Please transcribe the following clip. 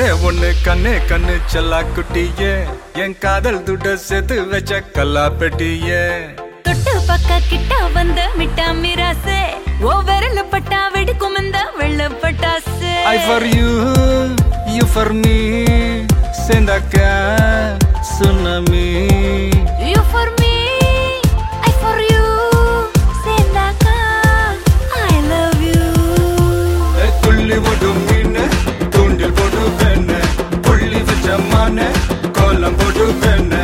ஒண்ணே ஒண்ணு கண்ணே கண்ணு செல்லா குட்டியே என் காதல் துட்ட சேர்த்து வச்ச கல்லா பெட்டியே தொட்டு பக்க கிட்ட வந்த மிட்டா மிராசே ஓ விரல பட்டா வெடிக்கும் இந்த வெள்ள பட்டாசு I for you you for me சேர்ந்தாக்க tsunami you for me I for you சேர்ந்தாக்கா ஐ லவ் யூ துள்ளி ஓடும் மீன் தூண்டில் போடு பெண்ணு புள்ளி வச்ச மான கோலம் போடு பெண்ணு